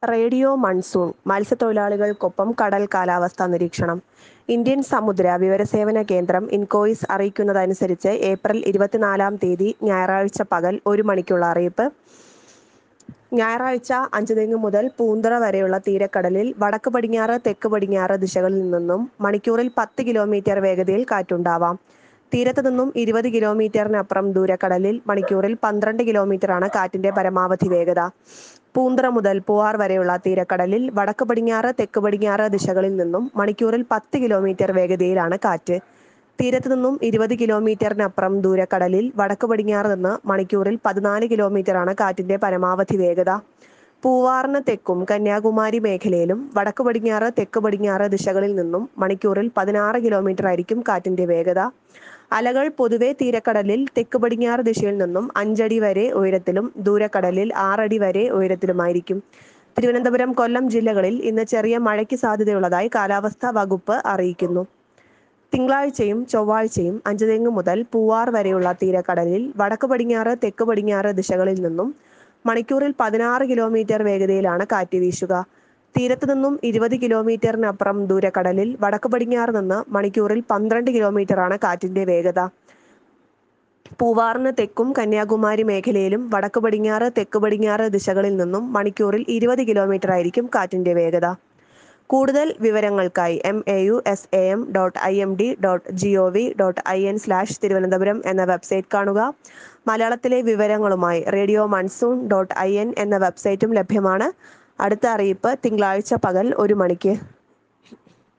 radio monsoon മത്സ്യത്തൊഴിലാളികൾക്കൊപ്പം കടൽ കാലാവസ്ഥാ നിരീക്ഷണം ഇന്ത്യൻ സമുദ്ര വിവരസേവന കേന്ദ്രം ഇൻകോയിസ് അറിയിക്കുന്നതനുസരിച്ച് ഏപ്രിൽ ഇരുപത്തിനാലാം തീയതി ഞായറാഴ്ച പകൽ ഒരു മണിക്കുള്ള അറിയിപ്പ് ഞായറാഴ്ച അഞ്ചുതെങ്ങ് മുതൽ പൂന്തറ വരെയുള്ള തീരക്കടലിൽ വടക്ക് പടിഞ്ഞാറ് തെക്ക് പടിഞ്ഞാറ് ദിശകളിൽ നിന്നും മണിക്കൂറിൽ പത്ത് കിലോമീറ്റർ വേഗതയിൽ കാറ്റുണ്ടാവാം തീരത്ത് നിന്നും ഇരുപത് കിലോമീറ്ററിനപ്പുറം ദൂരക്കടലിൽ മണിക്കൂറിൽ പന്ത്രണ്ട് കിലോമീറ്ററാണ് കാറ്റിന്റെ പരമാവധി വേഗത പൂന്തറ മുതൽ പൂവാർ വരെയുള്ള തീരക്കടലിൽ വടക്ക് പടിഞ്ഞാറ് തെക്ക് പടിഞ്ഞാറ് ദിശകളിൽ നിന്നും മണിക്കൂറിൽ പത്ത് കിലോമീറ്റർ വേഗതയിലാണ് കാറ്റ് തീരത്ത് നിന്നും ഇരുപത് കിലോമീറ്ററിനപ്പുറം ദൂരക്കടലിൽ വടക്ക് പടിഞ്ഞാറ് നിന്ന് മണിക്കൂറിൽ പതിനാല് കിലോമീറ്ററാണ് കാറ്റിന്റെ പരമാവധി വേഗത പൂവാറിന് തെക്കും കന്യാകുമാരി മേഖലയിലും വടക്ക് പടിഞ്ഞാറ് തെക്ക് പടിഞ്ഞാറ് ദിശകളിൽ നിന്നും മണിക്കൂറിൽ പതിനാറ് കിലോമീറ്റർ ആയിരിക്കും കാറ്റിന്റെ വേഗത അലകൾ പൊതുവെ തീരക്കടലിൽ തെക്ക് പടിഞ്ഞാറ് ദിശയിൽ നിന്നും അഞ്ചടി വരെ ഉയരത്തിലും ദൂരക്കടലിൽ ആറടി വരെ ഉയരത്തിലുമായിരിക്കും തിരുവനന്തപുരം കൊല്ലം ജില്ലകളിൽ ഇന്ന് ചെറിയ മഴയ്ക്ക് സാധ്യതയുള്ളതായി കാലാവസ്ഥാ വകുപ്പ് അറിയിക്കുന്നു തിങ്കളാഴ്ചയും ചൊവ്വാഴ്ചയും അഞ്ചുതെങ്ങ് മുതൽ പൂവാർ വരെയുള്ള തീരക്കടലിൽ വടക്ക് പടിഞ്ഞാറ് തെക്ക് പടിഞ്ഞാറ് ദിശകളിൽ നിന്നും മണിക്കൂറിൽ പതിനാറ് കിലോമീറ്റർ വേഗതയിലാണ് കാറ്റ് വീശുക തീരത്ത് നിന്നും ഇരുപത് കിലോമീറ്ററിനപ്പുറം ദൂരക്കടലിൽ വടക്ക് പടിഞ്ഞാറ് നിന്ന് മണിക്കൂറിൽ പന്ത്രണ്ട് കിലോമീറ്ററാണ് കാറ്റിന്റെ വേഗത പൂവാറിന് തെക്കും കന്യാകുമാരി മേഖലയിലും വടക്ക് പടിഞ്ഞാറ് തെക്ക് പടിഞ്ഞാറ് ദിശകളിൽ നിന്നും മണിക്കൂറിൽ ഇരുപത് കിലോമീറ്റർ ആയിരിക്കും കാറ്റിന്റെ വേഗത കൂടുതൽ വിവരങ്ങൾക്കായി M A U S A M dot I M D dot G O V dot I N slash Thiruvananthapuram എന്ന വെബ്സൈറ്റ് കാണുക മലയാളത്തിലെ വിവരങ്ങളുമായി radio monsoon dot I N എന്ന വെബ്സൈറ്റും ലഭ്യമാണ് അടുത്ത അറിയിപ്പ് തിങ്കളാഴ്ച പകൽ ഒരു മണിക്ക്